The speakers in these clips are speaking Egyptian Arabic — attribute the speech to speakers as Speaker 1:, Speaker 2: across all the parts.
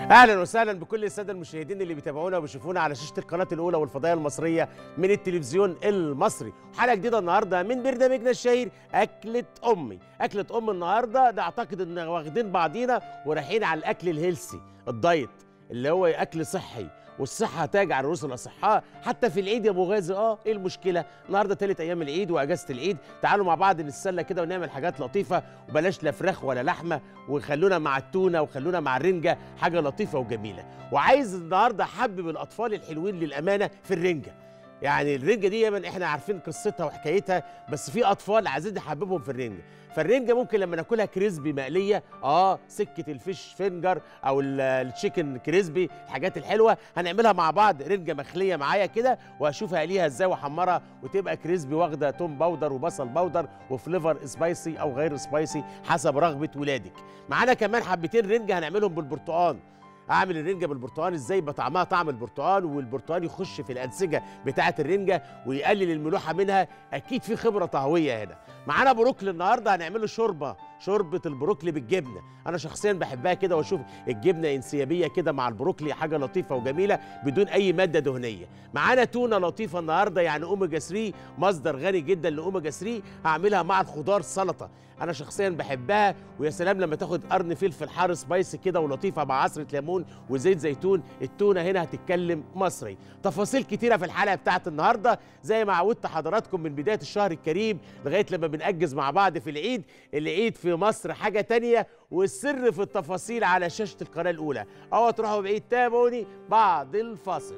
Speaker 1: اهلا وسهلا بكل الساده المشاهدين اللي بيتابعونا وبيشوفونا على شاشه القناه الاولى والفضائيه المصريه من التلفزيون المصري حلقه جديده النهارده من برنامجنا الشهير اكله امي اكله ام النهارده ده اعتقد ان واخدين بعضينا ورايحين على الاكل الهيلسي الدايت اللي هو اكل صحي والصحة تاج على رؤوس الأصحاء حتى في العيد يا أبو غازي أه إيه المشكلة؟ النهاردة تالت أيام العيد وأجازة العيد تعالوا مع بعض نتسلى كده ونعمل حاجات لطيفة وبلاش لا فراخ ولا لحمة وخلونا مع التونة وخلونا مع الرنجة حاجة لطيفة وجميلة وعايز النهاردة أحبب الأطفال الحلوين للأمانة في الرنجة يعني الرنجة دي يمن احنا عارفين قصتها وحكايتها بس في اطفال عايزين نحببهم في الرنجة فالرنجة ممكن لما ناكلها كريسبي مقلية اه سكة الفيش فينجر او ال- التشيكن كريسبي الحاجات الحلوة هنعملها مع بعض رنجة مخلية معايا كده واشوف اقليها ازاي واحمرها وتبقى كريسبي واخدة توم باودر وبصل باودر وفليفر سبايسي او غير سبايسي حسب رغبة ولادك معانا كمان حبتين رنجة هنعملهم بالبرتقال اعمل الرنجه بالبرتقال ازاي يبقى طعمها طعم البرتقال والبرتقال يخش في الانسجه بتاعه الرنجه ويقلل الملوحه منها اكيد في خبره طهويه هنا معانا بروكلي النهارده هنعمله شوربه شوربه البروكلي بالجبنه انا شخصيا بحبها كده واشوف الجبنه انسيابيه كده مع البروكلي حاجه لطيفه وجميله بدون اي ماده دهنيه معانا تونه لطيفه النهارده يعني اوميجا 3 مصدر غني جدا لاوميجا 3 هعملها مع الخضار سلطه انا شخصيا بحبها ويا سلام لما تاخد قرن فلفل حار سبايسي كده ولطيفه مع عصره ليمون وزيت زيتون التونه هنا هتتكلم مصري تفاصيل كتيره في الحلقه بتاعت النهارده زي ما عودت حضراتكم من بدايه الشهر الكريم لغايه لما بنأجز مع بعض في العيد العيد في مصر حاجه تانية والسر في التفاصيل على شاشه القناه الاولى اوعوا تروحوا بعيد تابعوني بعد الفاصل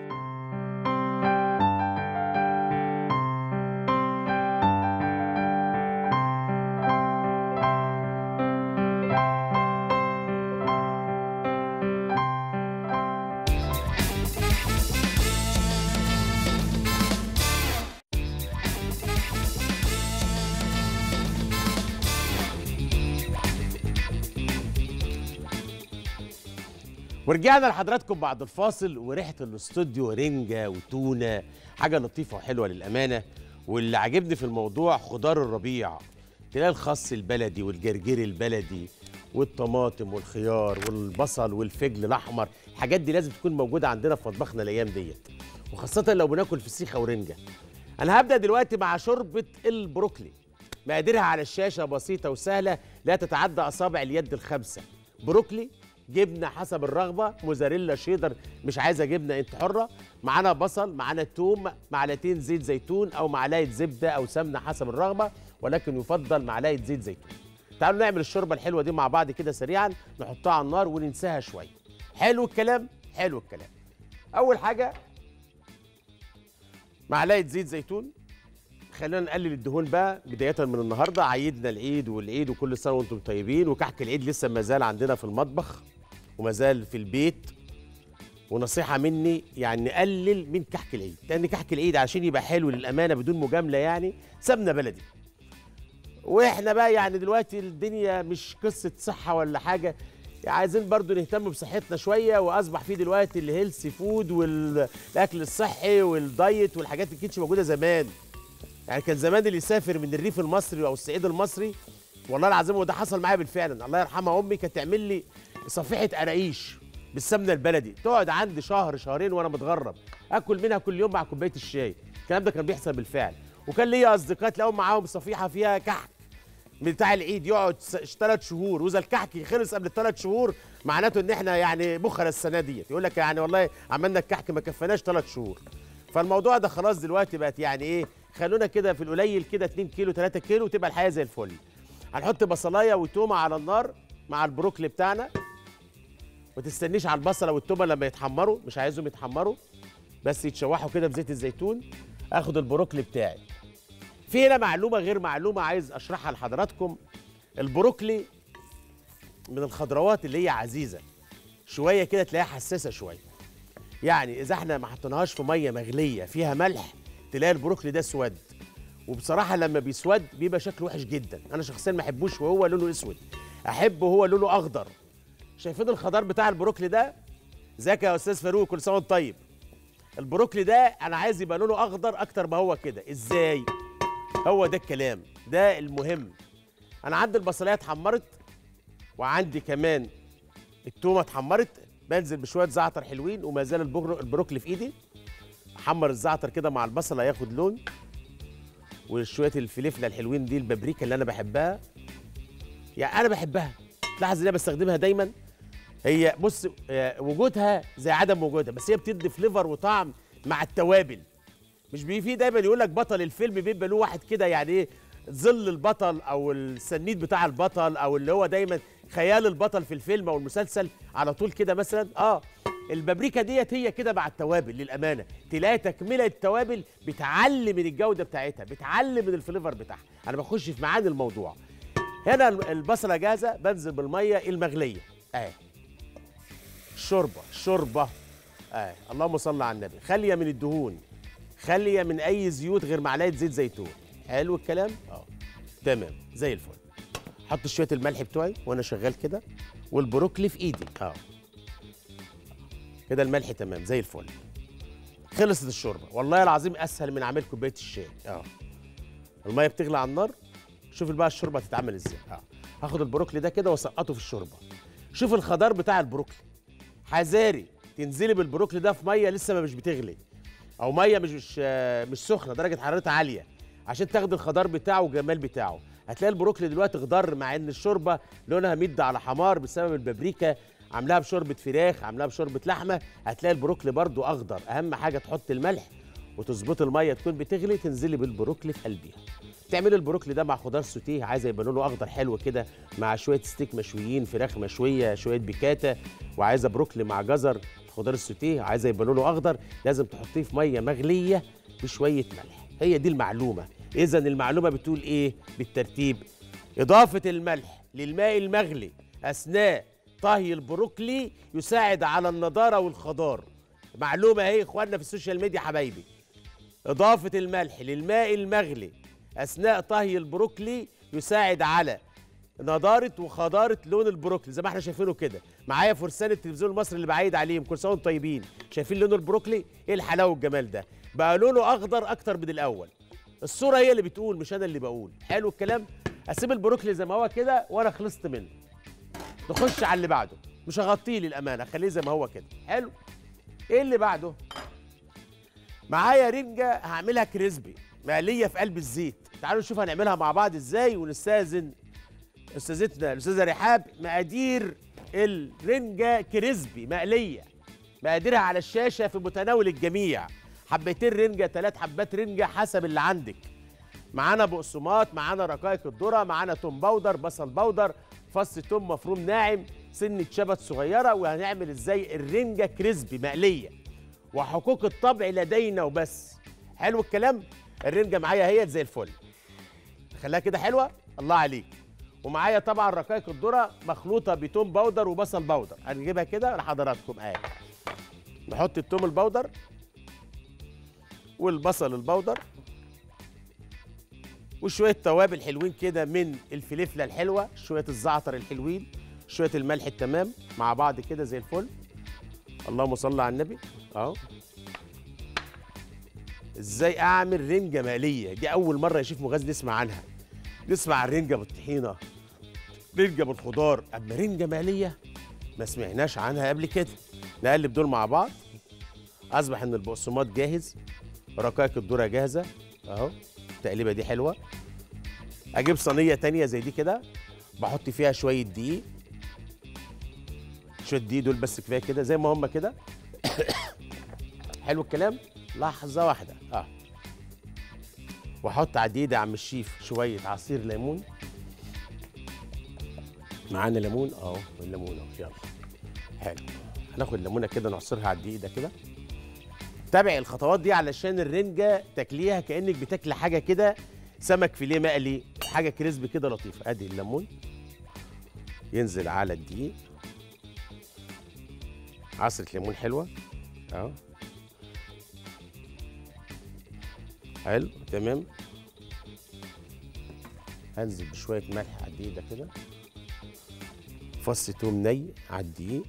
Speaker 1: ورجعنا لحضراتكم بعد الفاصل وريحه الاستوديو رنجه وتونه حاجه لطيفه وحلوه للامانه واللي عاجبني في الموضوع خضار الربيع تلاقي الخس البلدي والجرجير البلدي والطماطم والخيار والبصل والفجل الاحمر الحاجات دي لازم تكون موجوده عندنا في مطبخنا الايام ديت وخاصه لو بناكل فسيخ او رنجه انا هبدا دلوقتي مع شوربه البروكلي مقاديرها على الشاشه بسيطه وسهله لا تتعدى اصابع اليد الخمسه بروكلي جبنه حسب الرغبه موزاريلا شيدر مش عايزه جبنه انت حره معانا بصل معانا توم معلقتين زيت زيتون او معلقه زبده او سمنه حسب الرغبه ولكن يفضل معلقه زيت زيتون تعالوا نعمل الشوربه الحلوه دي مع بعض كده سريعا نحطها على النار وننساها شويه حلو الكلام حلو الكلام اول حاجه معلقه زيت زيتون خلينا نقلل الدهون بقى بدايه من النهارده عيدنا العيد والعيد وكل سنه وانتم طيبين وكحك العيد لسه ما زال عندنا في المطبخ وما زال في البيت ونصيحه مني يعني نقلل من كحك العيد لان كحك العيد عشان يبقى حلو للامانه بدون مجامله يعني سمنه بلدي واحنا بقى يعني دلوقتي الدنيا مش قصه صحه ولا حاجه عايزين برضو نهتم بصحتنا شويه واصبح في دلوقتي الهيلثي فود والاكل الصحي والدايت والحاجات اللي كانتش موجوده زمان يعني كان زمان اللي يسافر من الريف المصري او الصعيد المصري والله العظيم وده حصل معايا بالفعل الله يرحمها امي كانت تعمل لي صفيحه قراقيش بالسمنه البلدي تقعد عندي شهر شهرين وانا متغرب اكل منها كل يوم مع كوبايه الشاي الكلام ده كان بيحصل بالفعل وكان ليا اصدقاء تلاقيهم معاهم صفيحه فيها كحك بتاع العيد يقعد ثلاث شهور واذا الكحك خلص قبل الثلاث شهور معناته ان احنا يعني بخرة السنه ديت يقول لك يعني والله عملنا الكحك ما كفناش ثلاث شهور فالموضوع ده خلاص دلوقتي بقت يعني ايه خلونا كده في القليل كده 2 كيلو 3 كيلو وتبقى الحياه زي الفل هنحط بصلايه وتومه على النار مع البروكلي بتاعنا ما تستنيش على البصله والتومه لما يتحمروا مش عايزهم يتحمروا بس يتشوحوا كده بزيت الزيتون اخد البروكلي بتاعي في هنا معلومه غير معلومه عايز اشرحها لحضراتكم البروكلي من الخضروات اللي هي عزيزه شويه كده تلاقيها حساسه شويه يعني اذا احنا ما حطيناهاش في ميه مغليه فيها ملح تلاقي البروكلي ده اسود وبصراحه لما بيسود بيبقى شكله وحش جدا انا شخصيا ما احبوش وهو لونه اسود احبه هو لونه اخضر شايفين الخضار بتاع البروكلي ده ازيك يا استاذ فاروق كل سنه وانت طيب البروكلي ده انا عايز يبقى لونه اخضر اكتر ما هو كده ازاي هو ده الكلام ده المهم انا عندي البصليه اتحمرت وعندي كمان التومه اتحمرت بنزل بشويه زعتر حلوين وما زال البرو- البروكلي في ايدي احمر الزعتر كده مع البصل هياخد لون وشويه الفلفله الحلوين دي البابريكا اللي انا بحبها يعني انا بحبها تلاحظ ان انا بستخدمها دايما هي بص آه، وجودها زي عدم وجودها بس هي بتدي فليفر وطعم مع التوابل مش بي في دايما يقول لك بطل الفيلم بيبقى له واحد كده يعني ايه ظل البطل او السنيد بتاع البطل او اللي هو دايما خيال البطل في الفيلم او المسلسل على طول كده مثلا اه البابريكا ديت هي كده مع التوابل للامانه تلاقي تكمله التوابل بتعلي من الجوده بتاعتها بتعلي من الفليفر بتاعها انا بخش في معاني الموضوع هنا البصله جاهزه بنزل بالميه المغليه اهي الشوربه الشوربه اهي اللهم صل على النبي خاليه من الدهون خاليه من اي زيوت غير معلقه زيت زيتون حلو الكلام اه تمام زي الفل حط شويه الملح بتوعي وانا شغال كده والبروكلي في ايدي اه كده الملح تمام زي الفل خلصت الشوربه والله العظيم اسهل من عمل كوبايه الشاي اه الميه بتغلي على النار شوف بقى الشوربه هتتعمل ازاي اه هاخد البروكلي ده كده واسقطه في الشوربه شوف الخضار بتاع البروكلي حذاري تنزلي بالبروكلي ده في ميه لسه ما مش بتغلي او ميه مش مش آه، مش سخنه درجه حرارتها عاليه عشان تاخد الخضار بتاعه والجمال بتاعه هتلاقي البروكلي دلوقتي خضار مع ان الشوربه لونها مد على حمار بسبب البابريكا عاملاها بشوربه فراخ عاملاها بشوربه لحمه هتلاقي البروكلي برضو اخضر اهم حاجه تحط الملح وتظبط الميه تكون بتغلي تنزلي بالبروكلي في قلبها تعملي البروكلي ده مع خضار سوتيه عايزه يبقى لونه اخضر حلو كده مع شويه ستيك مشويين فراخ مشويه شويه بيكاتا وعايزه بروكلي مع جزر خضار السوتيه عايزه يبقى لونه اخضر لازم تحطيه في ميه مغليه بشويه ملح هي دي المعلومه اذا المعلومه بتقول ايه بالترتيب اضافه الملح للماء المغلي اثناء طهي البروكلي يساعد على النضاره والخضار معلومه اهي اخواننا في السوشيال ميديا حبايبي إضافة الملح للماء المغلي أثناء طهي البروكلي يساعد على نضارة وخضارة لون البروكلي زي ما احنا شايفينه كده معايا فرسان التلفزيون المصري اللي بعيد عليهم كل سنة وانتم طيبين شايفين لون البروكلي ايه الحلاوة والجمال ده بقى لونه أخضر أكتر من الأول الصورة هي اللي بتقول مش أنا اللي بقول حلو الكلام أسيب البروكلي زي ما هو كده وأنا خلصت منه نخش على اللي بعده مش هغطيه للأمانة خليه زي ما هو كده حلو ايه اللي بعده معايا رنجة هعملها كريسبي مقلية في قلب الزيت تعالوا نشوف هنعملها مع بعض ازاي ونستاذن استاذتنا الاستاذة رحاب مقادير الرنجة كريسبي مقلية مقاديرها على الشاشة في متناول الجميع حبتين رنجة ثلاث حبات رنجة حسب اللي عندك معانا بقسماط معانا رقائق الذرة معانا توم باودر بصل باودر فص توم مفروم ناعم سنة شبت صغيرة وهنعمل ازاي الرنجة كريسبي مقلية وحقوق الطبع لدينا وبس حلو الكلام الرنجة معايا هي زي الفل خليها كده حلوة الله عليك ومعايا طبعا رقائق الذرة مخلوطة بتوم باودر وبصل باودر هنجيبها كده لحضراتكم اهي نحط التوم الباودر والبصل الباودر وشويه توابل حلوين كده من الفلفله الحلوه شويه الزعتر الحلوين شويه الملح التمام مع بعض كده زي الفل اللهم صل على النبي اهو ازاي اعمل رنجه مقليه دي اول مره يا شيف مغاز نسمع عنها نسمع عن رنجه بالطحينه رنجه بالخضار اما رنجه مقليه ما سمعناش عنها قبل كده نقلب دول مع بعض اصبح ان البقسماط جاهز رقائق الذره جاهزه اهو التقليبه دي حلوه اجيب صينيه تانية زي دي كده بحط فيها شويه دقيق شويه دقيق دول بس كفايه كده زي ما هم كده حلو الكلام لحظه واحده اه واحط على الدقيق ده يا عم الشيف شويه عصير ليمون معانا ليمون اهو الليمون اهو يلا حلو هناخد ليمونه كده نعصرها على الدقيق ده كده تابع الخطوات دي علشان الرنجه تاكليها كانك بتاكلي حاجه كده سمك فيليه مقلي حاجه كريسبي كده لطيفه ادي الليمون ينزل على الدقيق عصره ليمون حلوه اهو حلو تمام هنزل بشويه ملح على الدقيق ده كده فص توم ني على الدقيق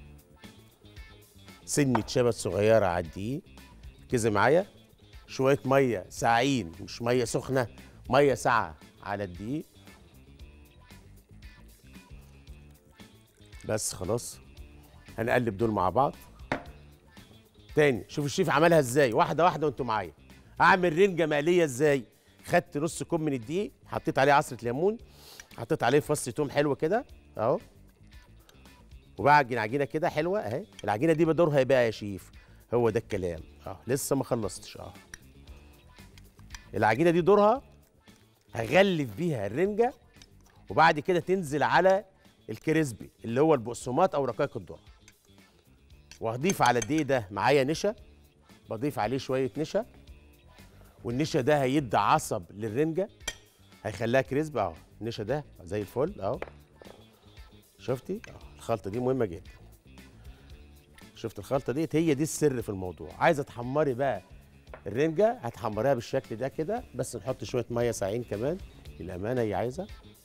Speaker 1: سنة شبت صغيرة على الدقيق ركزي معايا شوية مية ساقعين مش مية سخنة مية ساقعة على الدقيق بس خلاص هنقلب دول مع بعض تاني شوف الشيف عملها ازاي واحده واحده وانتوا معايا اعمل رنجه مقليه ازاي خدت نص كوب من الدقيق حطيت عليه عصره ليمون حطيت عليه فص توم حلو كده اهو وبعجن عجينه كده حلوه اهي العجينه دي بدورها ايه بقى يا شيف هو ده الكلام اه لسه ما خلصتش اه العجينه دي دورها هغلف بيها الرنجه وبعد كده تنزل على الكريسبي اللي هو البقسماط او رقائق الذره وهضيف على الدقيق ده معايا نشا بضيف عليه شويه نشا والنشا ده هيدي عصب للرنجه هيخليها كريسبي اهو النشا ده زي الفل اهو شفتي أهو. الخلطه دي مهمه جدا شفت الخلطه ديت هي دي السر في الموضوع عايزه تحمري بقى الرنجه هتحمريها بالشكل ده كده بس نحط شويه ميه ساقعين كمان للامانه هي عايزه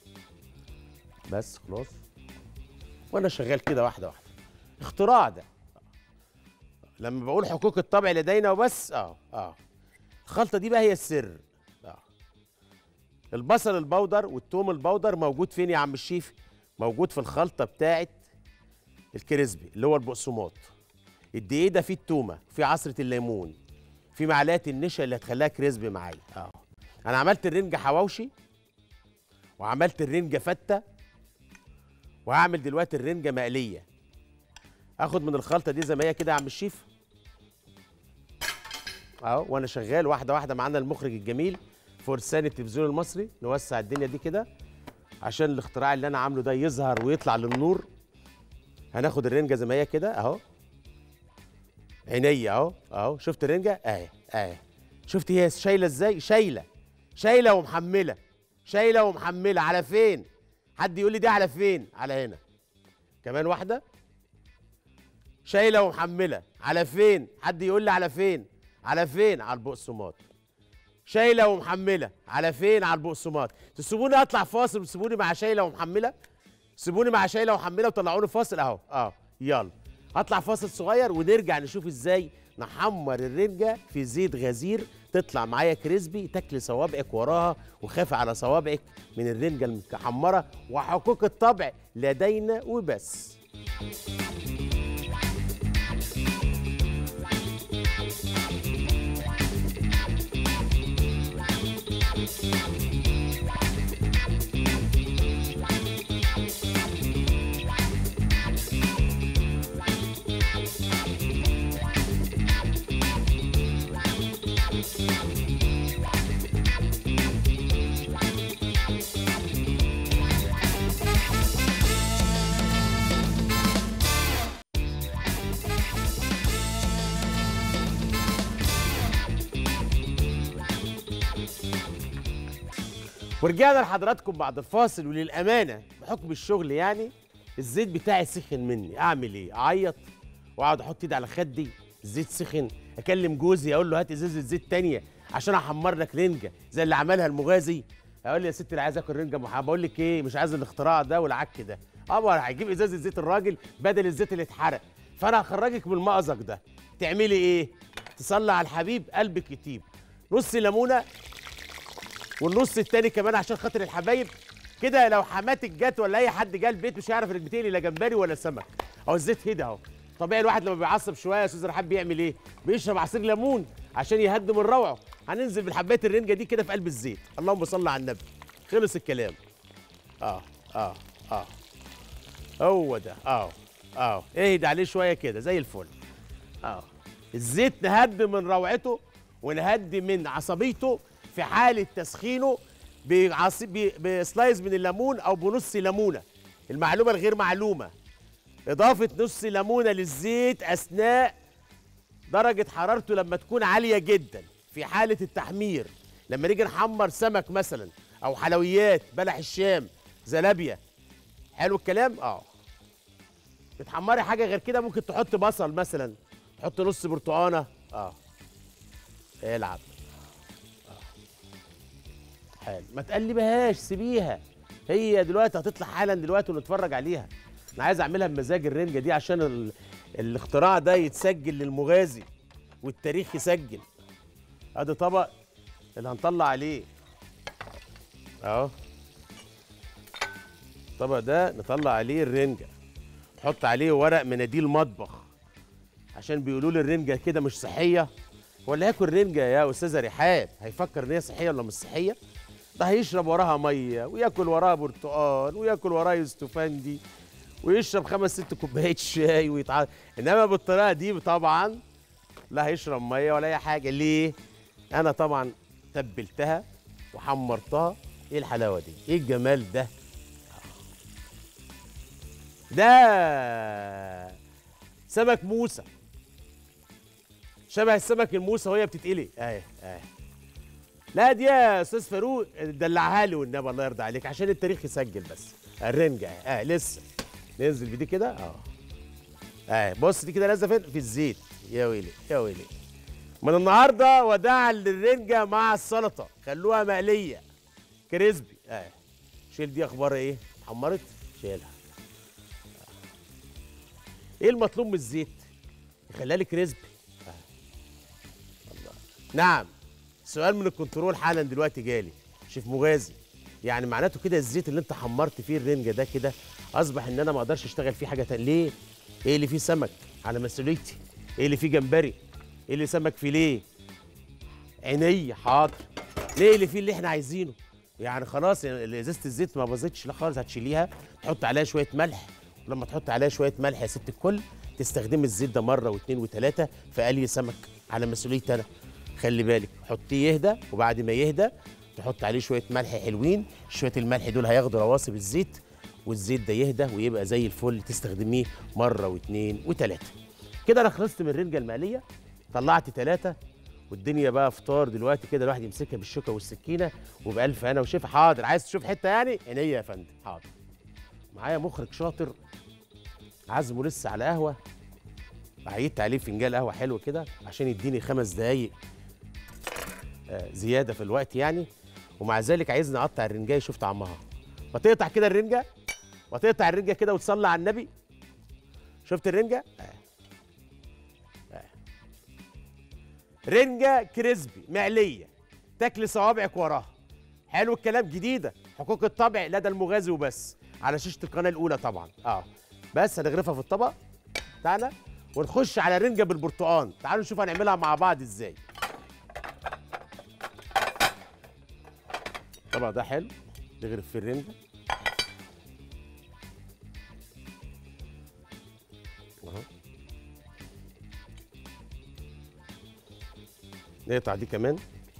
Speaker 1: بس خلاص وانا شغال كده واحده واحده اختراع ده لما بقول حقوق الطبع لدينا وبس اه اه الخلطه دي بقى هي السر اه البصل البودر والثوم البودر موجود فين يا عم الشيف موجود في الخلطه بتاعه الكريسبي اللي هو البقسماط الدقيق ده فيه التومه فيه عصره الليمون في معلقه النشا اللي هتخليها كريسبي معايا اه انا عملت الرنجه حواوشي وعملت الرنجه فته وهعمل دلوقتي الرنجه مقليه اخد من الخلطه دي زي ما هي كده يا عم الشيف اهو وانا شغال واحده واحده معانا المخرج الجميل فرسان التلفزيون المصري نوسع الدنيا دي كده عشان الاختراع اللي انا عامله ده يظهر ويطلع للنور هناخد الرنجه زي ما هي كده اهو عينيا اهو اهو شفت الرنجه اهي اهي شفت هي شايله ازاي شايله شايله ومحمله شايله ومحمله على فين حد يقول لي دي على فين على هنا كمان واحده شايله ومحمله على فين حد يقول لي على فين على فين على البقسماط شايله ومحمله على فين على البقسماط تسيبوني اطلع فاصل وتسيبوني مع شايله ومحمله سيبوني مع شايله ومحمله وطلعوني فاصل اهو اه يلا هطلع فاصل صغير ونرجع نشوف ازاي نحمر الرنجه في زيت غزير تطلع معايا كريسبي تاكلي صوابعك وراها وخافي على صوابعك من الرنجه المحمره وحقوق الطبع لدينا وبس ورجعنا لحضراتكم بعد الفاصل وللامانه بحكم الشغل يعني الزيت بتاعي سخن مني اعمل ايه اعيط واقعد احط ايدي على خدي الزيت سخن اكلم جوزي اقول له هات ازازه زيت تانية عشان احمر لك رنجه زي اللي عملها المغازي اقول لي يا ست انا عايز اكل رنجه محمره بقول لك ايه مش عايز الاختراع ده والعك ده اه هيجيب ازازه زيت الراجل بدل الزيت اللي اتحرق فانا هخرجك من المأزق ده تعملي ايه تصلي على الحبيب قلبك يطيب نص ليمونه والنص التاني كمان عشان خاطر الحبايب كده لو حماتك جت ولا اي حد جه البيت مش هيعرف انك بتقلي لا جمبري ولا سمك اهو الزيت هدى اهو طبيعي الواحد لما بيعصب شويه يا استاذ رحاب بيعمل ايه بيشرب عصير ليمون عشان يهدي من روعه هننزل بالحبايه الرنجه دي كده في قلب الزيت اللهم صل على النبي خلص الكلام اه اه اه هو ده اه اه اهدى عليه شويه كده زي الفل اه الزيت نهدي من روعته ونهدي من عصبيته في حاله تسخينه بعص- ب- بسلايز من الليمون او بنص ليمونه المعلومه الغير معلومه اضافه نص ليمونه للزيت اثناء درجه حرارته لما تكون عاليه جدا في حاله التحمير لما نيجي نحمر سمك مثلا او حلويات بلح الشام زلابيا حلو الكلام اه بتحمري حاجه غير كده ممكن تحط بصل مثلا تحط نص برتقانه اه العب حال ما تقلبهاش سيبيها هي دلوقتي هتطلع حالا دلوقتي ونتفرج عليها انا عايز اعملها بمزاج الرنجه دي عشان ال... الاختراع ده يتسجل للمغازي والتاريخ يسجل ادي طبق اللي هنطلع عليه اهو الطبق ده نطلع عليه الرنجه تحط عليه ورق مناديل مطبخ عشان بيقولوا لي الرنجه كده مش صحيه ولا ياكل رنجه يا استاذه رحاب هيفكر ان هي صحيه ولا مش صحيه ده هيشرب وراها ميه وياكل وراها برتقال وياكل وراها يستفندي ويشرب خمس ست كوبايات شاي ويتعاد انما بالطريقه دي طبعا لا هيشرب ميه ولا اي حاجه ليه انا طبعا تبلتها وحمرتها ايه الحلاوه دي ايه الجمال ده ده سمك موسى شبه السمك الموسى وهي بتتقلي اهي اهي لا دي يا استاذ فاروق دلعها لي والنبي الله يرضى عليك عشان التاريخ يسجل بس الرنجه اهي اه لسه ننزل بدي كده اه اهي بص دي كده نازله فين في الزيت يا ويلي يا ويلي من النهارده وداعا للرنجه مع السلطه خلوها مقليه كريسبي اهي شيل دي اخبارها ايه اتحمرت شيلها ايه المطلوب من الزيت يخليها لي كريسبي آه. الله نعم سؤال من الكنترول حالا دلوقتي جالي شيف مغازي يعني معناته كده الزيت اللي انت حمرت فيه الرنجه ده كده اصبح ان انا ما اقدرش اشتغل فيه حاجه تانية ليه ايه اللي فيه سمك على مسؤوليتي ايه اللي فيه جمبري ايه اللي سمك فيليه عيني حاضر ليه اللي فيه اللي احنا عايزينه يعني خلاص يعني ازازه الزيت ما باظتش لا خالص هتشيليها تحط عليها شويه ملح ولما تحط عليها شويه ملح يا ست الكل تستخدمي الزيت ده مره واثنين وثلاثه في قلي سمك على مسؤوليتي انا خلي بالك حطيه يهدى وبعد ما يهدى تحط عليه شويه ملح حلوين شويه الملح دول هياخدوا رواسب الزيت والزيت ده يهدى ويبقى زي الفل تستخدميه مره واثنين وثلاثه كده انا خلصت من الرنجه المقليه طلعت ثلاثه والدنيا بقى فطار دلوقتي كده الواحد يمسكها بالشوكه والسكينه وبألف انا وشيف حاضر عايز تشوف حته يعني عينيا يا فندم حاضر معايا مخرج شاطر عزمه لسه على قهوه عيدت عليه فنجان قهوه حلو كده عشان يديني خمس دقايق آه، زياده في الوقت يعني ومع ذلك عايزني اقطع الرنجايه شوف طعمها وتقطع كده الرنجه وتقطع الرنجه كده وتصلي على النبي شفت الرنجه آه. آه. رنجه كريسبي مقليه تاكلي صوابعك وراها حلو الكلام جديده حقوق الطبع لدى المغازي وبس على شاشه القناه الاولى طبعا اه بس هنغرفها في الطبق بتاعنا ونخش على رنجه بالبرتقال تعالوا نشوف هنعملها مع بعض ازاي الطبق ده حلو نغرف في الرنجه اهو نقطع دي كمان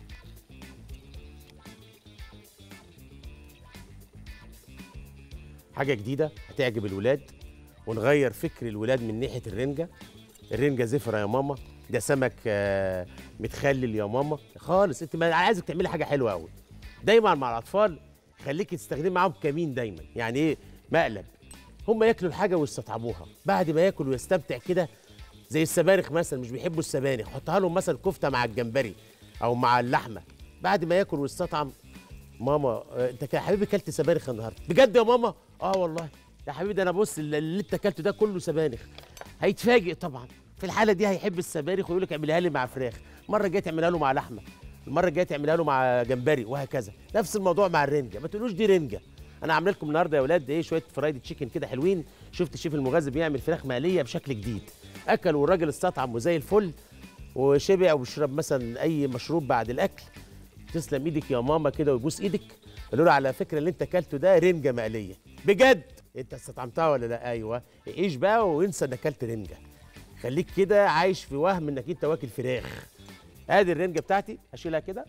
Speaker 1: حاجه جديده هتعجب الولاد ونغير فكر الولاد من ناحيه الرنجه الرنجه زفره يا ماما ده سمك آه، متخلل يا ماما خالص انت ما عايزك تعملي حاجه حلوه قوي دايما مع الاطفال خليكي تستخدمي معاهم كمين دايما يعني ايه مقلب هم ياكلوا الحاجه ويستطعموها بعد ما ياكل ويستمتع كده زي السبانخ مثلا مش بيحبوا السبانخ حطها لهم مثلا كفته مع الجمبري او مع اللحمه بعد ما ياكل ويستطعم ماما آه، انت يا حبيبي كلت سبانخ النهارده بجد يا ماما اه والله يا حبيبي ده انا بص اللي اللي انت اكلته ده كله سبانخ هيتفاجئ طبعا في الحاله دي هيحب السبانخ ويقول لك اعملها لي مع فراخ المره الجايه تعملها له مع لحمه المره الجايه تعملها له مع جمبري وهكذا نفس الموضوع مع الرنجه ما تقولوش دي رنجه انا عامل لكم النهارده يا اولاد ايه شويه فرايد تشيكن كده حلوين شفت الشيف المغذي بيعمل فراخ مقليه بشكل جديد اكل والراجل استطعم وزي الفل وشبع وبيشرب مثلا اي مشروب بعد الاكل تسلم ايدك يا ماما كده ويبوس ايدك قالوا له على فكره اللي انت اكلته ده رنجه مقليه بجد انت استطعمتها ولا لا ايوه عيش بقى وانسى انك اكلت رنجه خليك كده عايش في وهم انك انت واكل فراخ ادي الرنجه بتاعتي اشيلها كده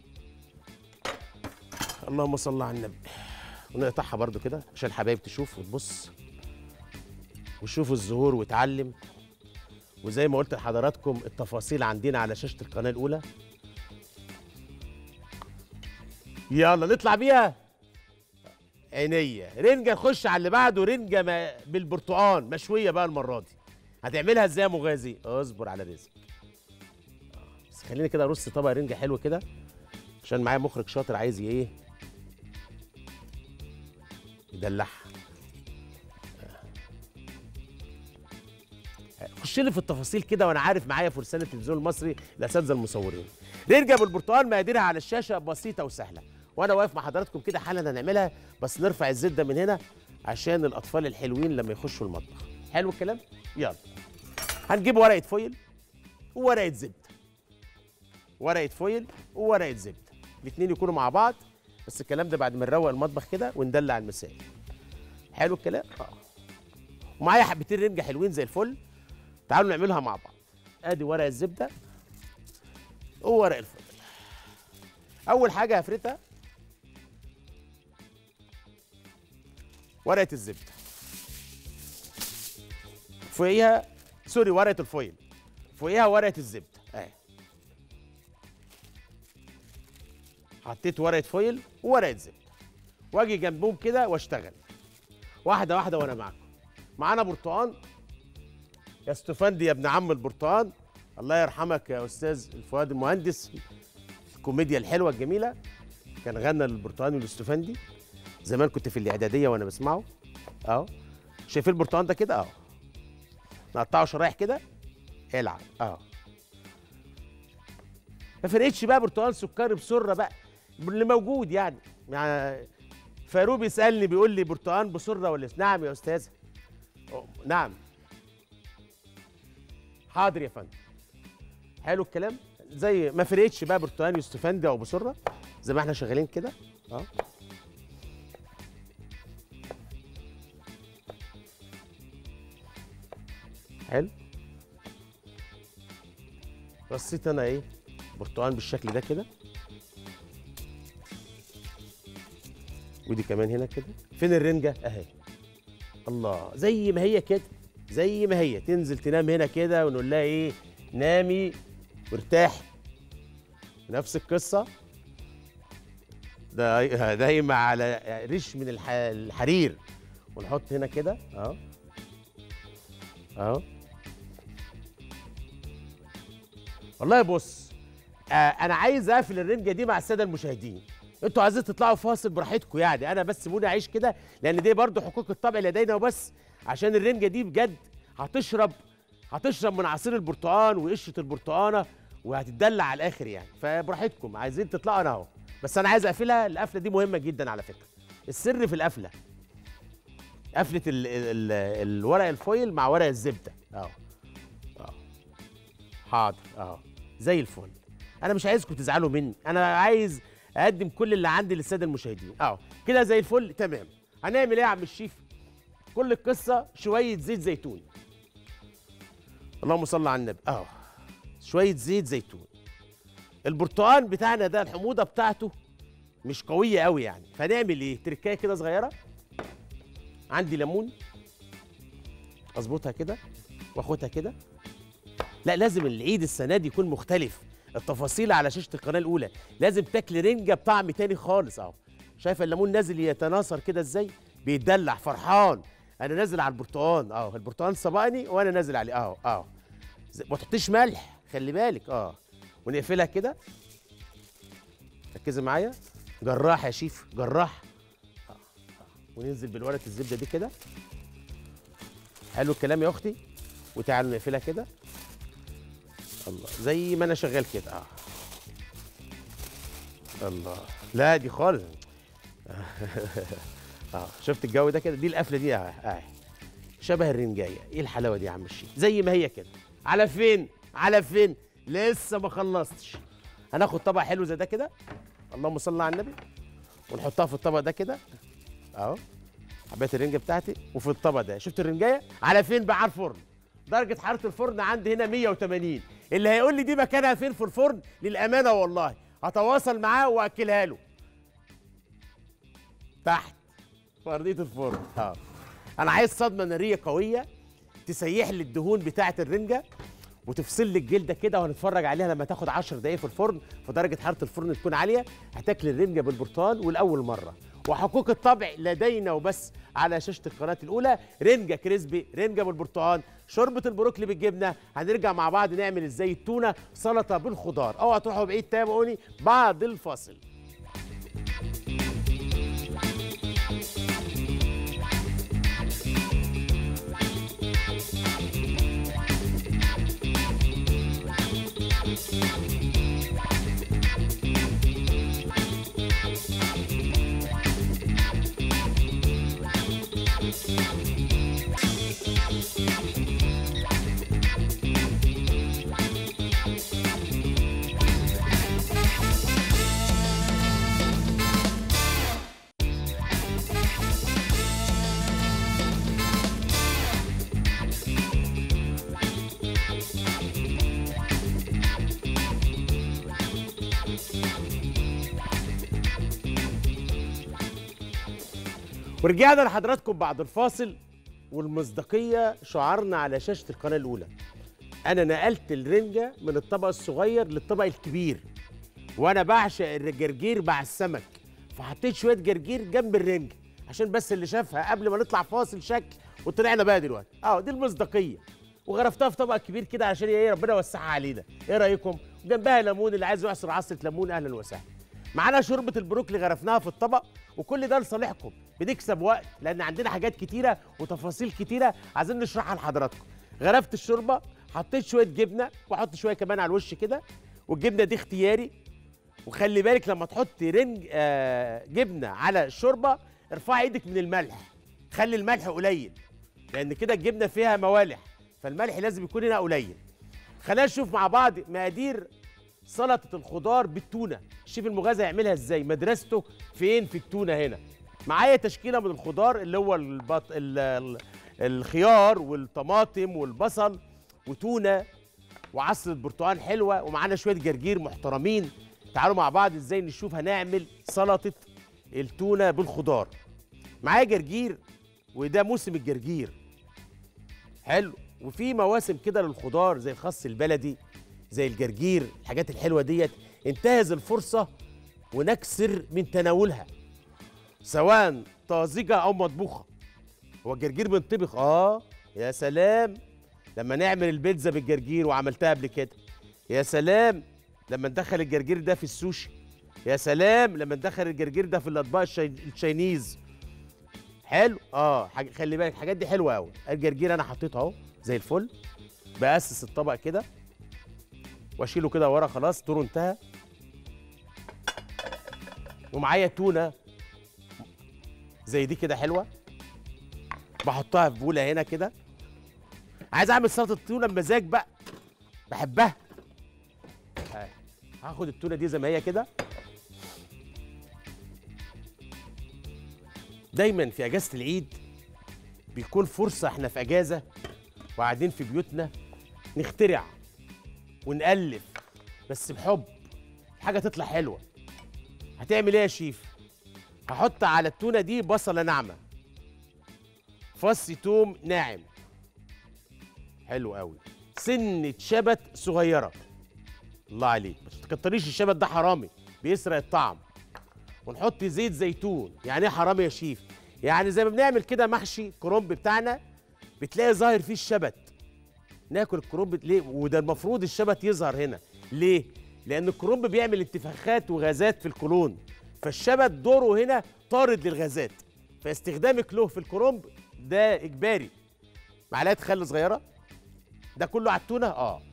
Speaker 1: اللهم صل على النبي ونقطعها برضو كده عشان الحبايب تشوف وتبص وتشوف الزهور وتعلم وزي ما قلت لحضراتكم التفاصيل عندنا على شاشه القناه الاولى يلا نطلع بيها عينيا رنجه نخش على اللي بعده رنجه ما- بالبرتقال مشويه بقى المره دي هتعملها ازاي يا مغازي اصبر على رزق آه، بس خليني كده ارص طبق رنجه حلو كده عشان معايا مخرج شاطر عايز ي- ايه يدلعها آه. خش لي في التفاصيل كده وانا عارف معايا فرسان التلفزيون المصري الاساتذه المصورين رنجه بالبرتقال مقاديرها على الشاشه بسيطه وسهله وانا واقف مع حضراتكم كده حالا هنعملها بس نرفع الزيت ده من هنا عشان الاطفال الحلوين لما يخشوا المطبخ حلو الكلام يلا هنجيب ورقه فويل وورقه زبده ورقه فويل وورقه زبده الاثنين يكونوا مع بعض بس الكلام ده بعد ما نروق المطبخ كده وندلع المسائل حلو الكلام اه ومعايا حبتين رنجه حلوين زي الفل تعالوا نعملها مع بعض ادي ورق الزبده وورق الفويل اول حاجه هفردها ورقه الزبده فوقيها سوري ورقه الفويل فوقيها ورقه الزبده اهي حطيت ورقه فويل وورقه زبده واجي جنبهم كده واشتغل واحده واحده وانا معاكم معانا برتقان يا استفندي يا ابن عم البرتقان الله يرحمك يا استاذ الفؤاد المهندس الكوميديا الحلوه الجميله كان غنى للبرتقان والاستفندي زمان كنت في الاعداديه وانا بسمعه اهو شايفين البرتقان ده كده اهو نقطعه شرايح كده العب اهو ما فرقتش بقى برتقال سكري بسره بقى اللي موجود يعني يعني فاروق بيسالني بيقول لي برتقال بسره ولا نعم يا استاذه أوه، نعم حاضر يا فندم حلو الكلام زي ما فرقتش بقى برتقال يستفندي او بسره زي ما احنا شغالين كده اه حلو رصيت انا ايه برتقال بالشكل ده كده ودي كمان هنا كده فين الرنجه اهي الله زي ما هي كده زي ما هي تنزل تنام هنا كده ونقول لها ايه نامي وارتاحي نفس القصه ده دايما على ريش من الح... الحرير ونحط هنا كده اهو اهو والله بص آه انا عايز اقفل الرنجه دي مع الساده المشاهدين انتوا عايزين تطلعوا فاصل براحتكم يعني انا بس سيبوني اعيش كده لان دي برضو حقوق الطبع لدينا وبس عشان الرنجه دي بجد هتشرب هتشرب من عصير البرتقال وقشره البرتقانه وهتدلع على الاخر يعني فبراحتكم عايزين تطلعوا انا اهو بس انا عايز اقفلها القفله دي مهمه جدا على فكره السر في القفله قفله ال ال الورق الفويل مع ورق الزبده اهو اهو حاضر اهو زي الفل انا مش عايزكم تزعلوا مني انا عايز اقدم كل اللي عندي للساده المشاهدين اهو كده زي الفل تمام هنعمل ايه يا عم الشيف كل القصه شويه زيت زيتون اللهم صل على النبي اهو شويه زيت زيتون البرتقال بتاعنا ده الحموضه بتاعته مش قويه قوي يعني فنعمل ايه تركايه كده صغيره عندي ليمون اظبطها كده واخدها كده لا لازم العيد السنه دي يكون مختلف التفاصيل على شاشه القناه الاولى لازم تاكل رنجه بطعم تاني خالص اهو شايف الليمون نازل يتناثر كده ازاي بيتدلع فرحان انا نازل على البرتقال اهو البرتقال سبقني وانا نازل عليه اهو اهو زي- ما تحطيش ملح خلي بالك اه ونقفلها كده ركزي معايا جراح يا شيف جراح آه، آه. وننزل بالورقه الزبده دي كده حلو الكلام يا اختي وتعالوا نقفلها كده الله زي ما انا شغال كده اه الله لا دي خالص اه شفت الجو ده كده دي القفله دي اه اه شبه الرنجايه ايه الحلاوه دي يا عم الشيخ زي ما هي كده على فين على فين لسه ما خلصتش هناخد طبق حلو زي ده كده اللهم صل على النبي ونحطها في الطبق ده كده اهو حبات الرنجه بتاعتي وفي الطبق ده شفت الرنجايه على فين بقى على الفرن درجه حراره الفرن عندي هنا 180 اللي هيقول لي دي مكانها فين في الفرن للامانه والله هتواصل معاه واكلها له تحت في ارضيه الفرن اه انا عايز صدمه ناريه قويه تسيح لي الدهون بتاعه الرنجه وتفصل لي الجلده كده وهنتفرج عليها لما تاخد 10 دقايق في الفرن فدرجه حراره الفرن تكون عاليه هتاكل الرنجه بالبرتقال والاول مره وحقوق الطبع لدينا وبس على شاشه القناه الاولى رنجه كريسبي رنجه بالبرتقال شوربه البروكلي بالجبنه هنرجع مع بعض نعمل ازاي التونه سلطه بالخضار اوعى تروحوا بعيد تابعوني بعد الفاصل ورجعنا لحضراتكم بعد الفاصل والمصداقيه شعارنا على شاشه القناه الاولى انا نقلت الرنجه من الطبق الصغير للطبق الكبير وانا بعشق الجرجير مع السمك فحطيت شويه جرجير جنب الرنجه عشان بس اللي شافها قبل ما نطلع فاصل شكل وطلعنا بقى دلوقتي اه دي المصداقيه وغرفتها في طبق كبير كده عشان ايه ربنا يوسعها علينا ايه رايكم جنبها ليمون اللي عايز يعصر عصره ليمون اهلا وسهلا معانا شوربه البروكلي غرفناها في الطبق وكل ده لصالحكم بنكسب وقت لان عندنا حاجات كتيره وتفاصيل كتيره عايزين نشرحها لحضراتكم غرفت الشوربه حطيت شويه جبنه واحط شويه كمان على الوش كده والجبنه دي اختياري وخلي بالك لما تحط رنج آه جبنه على الشوربه ارفعي ايدك من الملح خلي الملح قليل لان كده الجبنه فيها موالح فالملح لازم يكون هنا قليل خلينا نشوف مع بعض مقادير سلطه الخضار بالتونه الشيف المغازي هيعملها ازاي مدرسته فين في التونه هنا معايا تشكيله من الخضار اللي هو البط... ال... ال... الخيار والطماطم والبصل وتونه وعصره برتقال حلوه ومعانا شويه جرجير محترمين تعالوا مع بعض ازاي نشوف هنعمل سلطه التونه بالخضار معايا جرجير وده موسم الجرجير حلو وفي مواسم كده للخضار زي الخس البلدي زي الجرجير الحاجات الحلوه ديت انتهز الفرصه ونكسر من تناولها سواء طازجه او مطبوخه هو الجرجير بينطبخ اه يا سلام لما نعمل البيتزا بالجرجير وعملتها قبل كده يا سلام لما ندخل الجرجير ده في السوشي يا سلام لما ندخل الجرجير ده في الاطباق الشي... التشاينيز حلو اه حاج... خلي بالك الحاجات دي حلوه قوي الجرجير انا حطيته اهو زي الفل باسس الطبق كده واشيله كده ورا خلاص دوره انتهى ومعايا تونه زي دي كده حلوه بحطها في بوله هنا كده عايز اعمل سلطه تونه بمزاج بقى بحبها آه. هاخد التونه دي زي ما هي كده دايما في اجازه العيد بيكون فرصه احنا في اجازه وقاعدين في بيوتنا نخترع ونألف بس بحب حاجه تطلع حلوه هتعمل ايه يا شيف هحط على التونه دي بصله ناعمه فص توم ناعم حلو قوي سنه شبت صغيره الله عليك ما تكتريش الشبت ده حرامي بيسرق الطعم ونحط زيت زيتون يعني ايه حرامي يا شيف يعني زي ما بنعمل كده محشي كرنب بتاعنا بتلاقي ظاهر فيه الشبت ناكل الكرنب ليه وده المفروض الشبت يظهر هنا ليه لان الكرنب بيعمل انتفاخات وغازات في القولون فالشبت دوره هنا طارد للغازات فاستخدامك له في الكرنب ده اجباري معلقه خل صغيره ده كله على التونه اه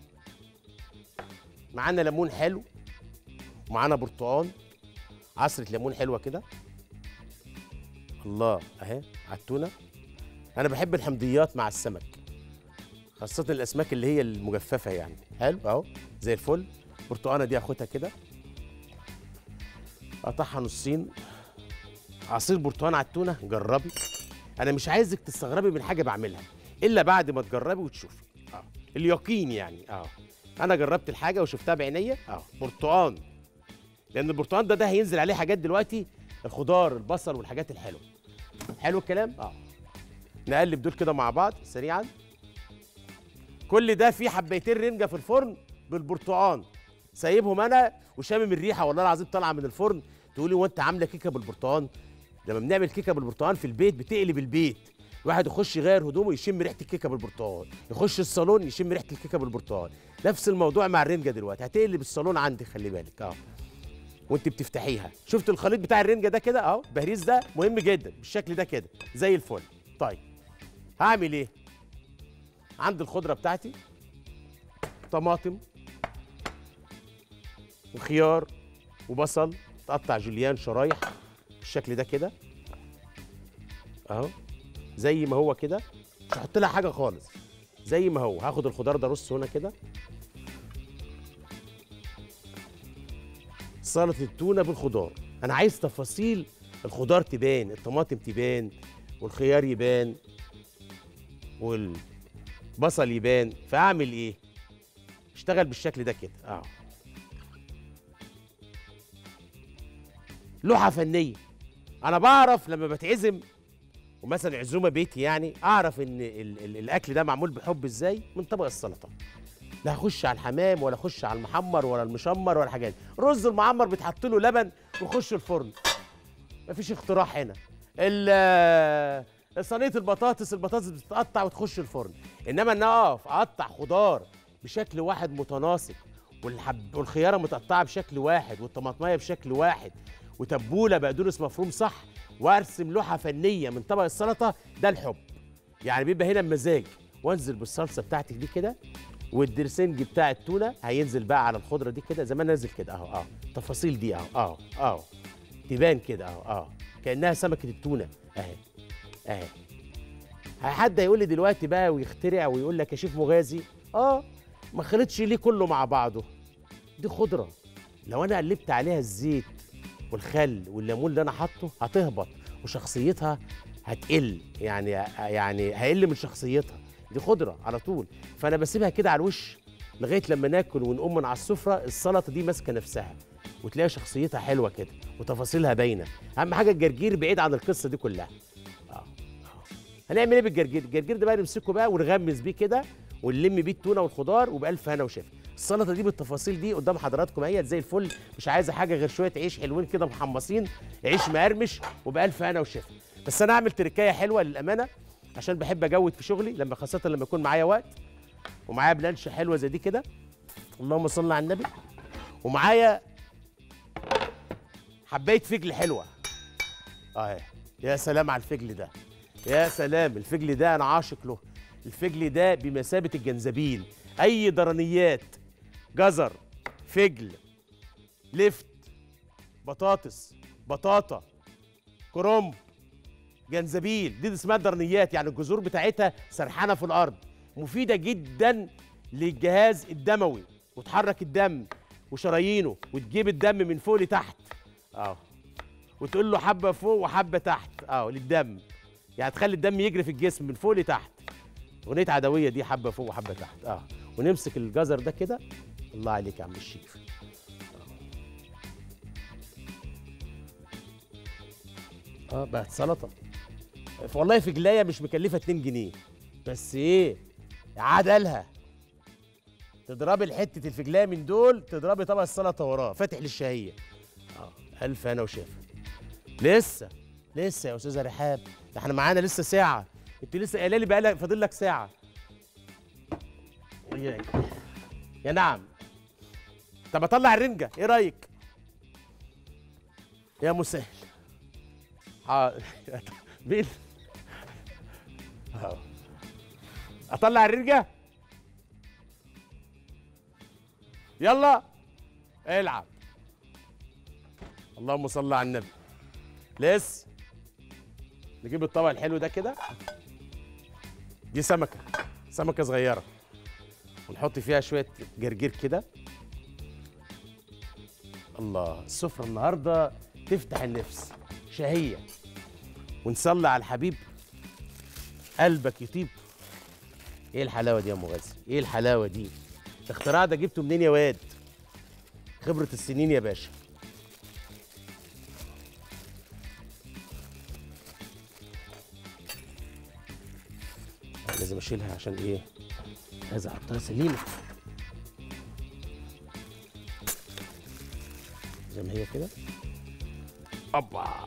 Speaker 1: معانا ليمون حلو ومعانا برتقال عصره ليمون حلوه كده الله اهي على التونه انا بحب الحمضيات مع السمك خاصه الاسماك اللي هي المجففه يعني حلو اهو زي الفل برتقانه دي اخدها كده اقطعها نصين عصير برتقان على التونه جربي انا مش عايزك تستغربي من حاجه بعملها الا بعد ما تجربي وتشوفي اه اليقين يعني اه انا جربت الحاجه وشفتها بعينيا اه برتقان لان البرتقان ده ده هينزل عليه حاجات دلوقتي الخضار البصل والحاجات الحلوه حلو الكلام اه نقلب دول كده مع بعض سريعا كل ده فيه حبيتين رنجه في الفرن بالبرتقان سايبهم انا وشامم الريحه والله العظيم طالعه من الفرن تقولي وانت عامله كيكه بالبرتقان لما بنعمل كيكه بالبرتقال في البيت بتقلب البيت واحد يخش يغير هدومه يشم ريحه الكيكه بالبرتقال يخش الصالون يشم ريحه الكيكه بالبرتقال نفس الموضوع مع الرنجه دلوقتي هتقلب الصالون عندك خلي بالك اه وانت بتفتحيها شفت الخليط بتاع الرنجه ده كده اهو البهريز ده مهم جدا بالشكل ده كده زي الفل طيب هعمل ايه عند الخضره بتاعتي طماطم وخيار وبصل تقطع جوليان شرايح بالشكل ده كده اهو زي ما هو كده مش هحط لها حاجه خالص زي ما هو هاخد الخضار ده رص هنا كده سلطه التونه بالخضار انا عايز تفاصيل الخضار تبان الطماطم تبان والخيار يبان والبصل يبان فاعمل ايه اشتغل بالشكل ده كده اه لوحه فنيه انا بعرف لما بتعزم ومثلا عزومه بيتي يعني اعرف ان ال ال الاكل ده معمول بحب ازاي من طبق السلطه لا هخش على الحمام ولا اخش على المحمر ولا المشمر ولا الحاجات دي رز المعمر بيتحط له لبن ويخش الفرن مفيش اختراع هنا ال- صينيه البطاطس البطاطس بتتقطع وتخش الفرن انما ان اقف اقطع خضار بشكل واحد متناسق والحب والخياره متقطعه بشكل واحد والطماطميه بشكل واحد وتبوله بقدونس مفروم صح وارسم لوحه فنيه من طبق السلطه ده الحب يعني بيبقى هنا بمزاج وانزل بالصلصه بتاعتي دي كده والدرسنج بتاع التونه هينزل بقى على الخضره دي كده زي ما أنا نازل كده اهو اه التفاصيل دي اهو اهو اهو تبان كده اهو اه كانها سمكه التونه اهي اهي حد هيقول لي دلوقتي بقى ويخترع ويقول لك يا شيف مغازي اه ما خلطش ليه كله مع بعضه دي خضره لو انا قلبت عليها الزيت والخل والليمون اللي انا حاطه هتهبط وشخصيتها هتقل يعني يعني هيقل من شخصيتها دي خضره على طول فانا بسيبها كده على الوش لغايه لما ناكل ونقوم من على السفره السلطه دي ماسكه نفسها وتلاقي شخصيتها حلوه كده وتفاصيلها باينه اهم حاجه الجرجير بعيد عن القصه دي كلها آه. آه. هنعمل ايه بالجرجير الجرجير ده بقى نمسكه بقى ونغمس بيه كده ونلم بيه التونه والخضار وبالف هنا وشفا السلطه دي بالتفاصيل دي قدام حضراتكم اهي زي الفل مش عايزه حاجه غير شويه عيش حلوين كده محمصين عيش مقرمش وبالف هنا وشفا بس انا هعمل تركايه حلوه للامانه عشان بحب اجود في شغلي لما خاصه لما يكون معايا وقت ومعايا بلانش حلوه زي دي كده اللهم صل على النبي ومعايا حبايه فجل حلوه اه يا سلام على الفجل ده يا سلام الفجل ده انا عاشق له الفجل ده بمثابه الجنزبيل اي درنيات جزر فجل لفت بطاطس بطاطا كرنب جنزبيل دي اسمها درنيات يعني الجذور بتاعتها سرحانه في الارض مفيده جدا للجهاز الدموي وتحرك الدم وشرايينه وتجيب الدم من فوق لتحت اه وتقول له حبه فوق وحبه تحت اه للدم يعني تخلي الدم يجري في الجسم من فوق لتحت اغنيه عدويه دي حبه فوق وحبه تحت اه ونمسك الجزر ده كده الله عليك يا عم الشيف اه بقت سلطه والله في جلايه مش مكلفه 2 جنيه بس ايه عدلها تضربي الحته الفجلايه من دول تضربي طبق السلطه وراه فاتح للشهيه اه الف انا وشافه لسه لسه يا استاذه رحاب ده احنا معانا لسه ساعه انت لسه قايله لي بقى فاضل لك ساعه وياك. يا نعم طب اطلع الرنجه ايه رايك يا مسهل حاضر مين أهو. اطلع الرنجه يلا العب اللهم صل على النبي لسه نجيب الطبق الحلو ده كده دي سمكه سمكه صغيره ونحط فيها شويه جرجير كده الله السفره النهارده تفتح النفس شهيه ونصلي على الحبيب قلبك يطيب ايه الحلاوه دي يا ام غازي ايه الحلاوه دي الاختراع ده جبته منين يا واد خبره السنين يا باشا لازم اشيلها عشان ايه عايز احطها سليمه زي ما هي كده ابا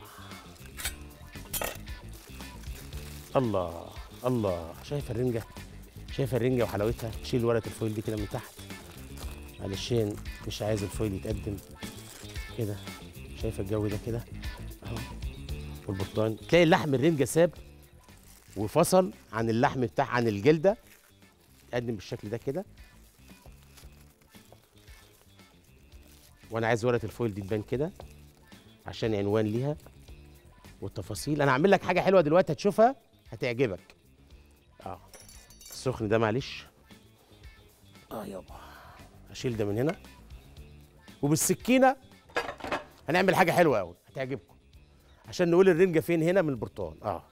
Speaker 1: الله الله شايف الرنجه شايف الرنجه وحلاوتها تشيل ورقه الفويل دي كده من تحت علشان مش عايز الفويل يتقدم كده شايف الجو ده كده اهو والبرتقال تلاقي اللحم الرنجه ساب وفصل عن اللحم بتاع عن الجلده يتقدم بالشكل ده كده وانا عايز ورقه الفويل دي تبان كده عشان عنوان ليها والتفاصيل انا هعمل لك حاجه حلوه دلوقتي هتشوفها هتعجبك اه السخن ده معلش اه يابا اشيل ده من هنا وبالسكينه هنعمل حاجه حلوه قوي هتعجبكم عشان نقول الرنجه فين هنا من البرتقال اه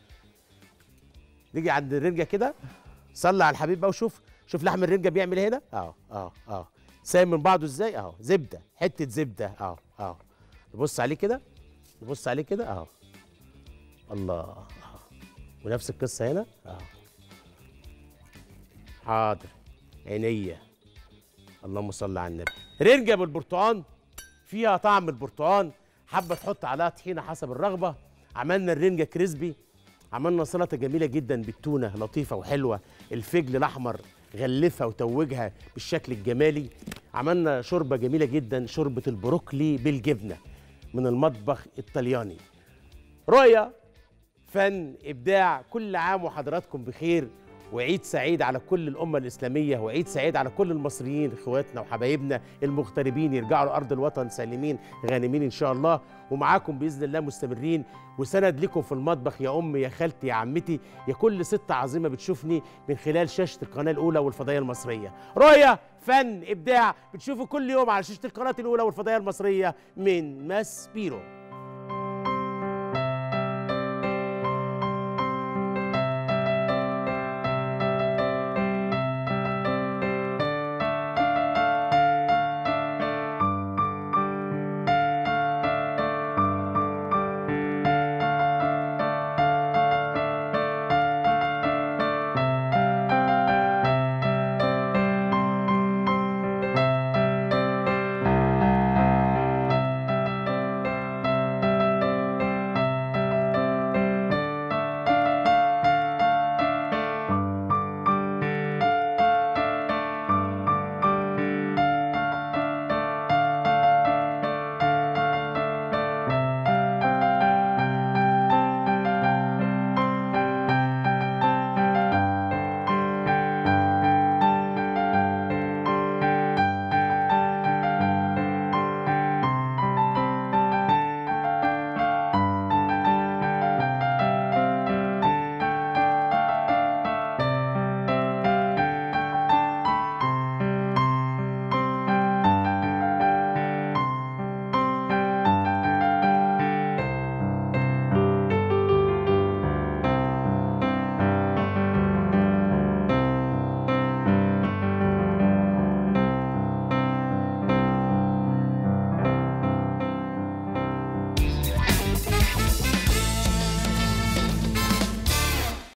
Speaker 1: نيجي عند الرنجه كده صلي على الحبيب بقى وشوف شوف لحم الرنجه بيعمل إيه هنا اه اه اه سايب من بعضه ازاي اهو زبده حته زبده اه اه نبص عليه كده نبص عليه كده اهو الله آه. ونفس القصه هنا اه حاضر عينيا اللهم صل على النبي رنجه بالبرتقال فيها طعم البرتقال حابه تحط عليها طحينه حسب الرغبه عملنا الرنجه كريسبي عملنا سلطه جميله جدا بالتونه لطيفه وحلوه الفجل الاحمر غلفها وتوجها بالشكل الجمالي عملنا شوربه جميله جدا شوربه البروكلي بالجبنه من المطبخ الطلياني رؤيه فن ابداع كل عام وحضراتكم بخير وعيد سعيد على كل الأمة الإسلامية وعيد سعيد على كل المصريين إخواتنا وحبايبنا المغتربين يرجعوا لأرض الوطن سالمين غانمين إن شاء الله ومعاكم بإذن الله مستمرين وسند لكم في المطبخ يا أمي يا خالتي يا عمتي يا كل ست عظيمة بتشوفني من خلال شاشة القناة الأولى والفضائية المصرية رؤية فن إبداع بتشوفوا كل يوم على شاشة القناة الأولى والفضائية المصرية من ماس بيرو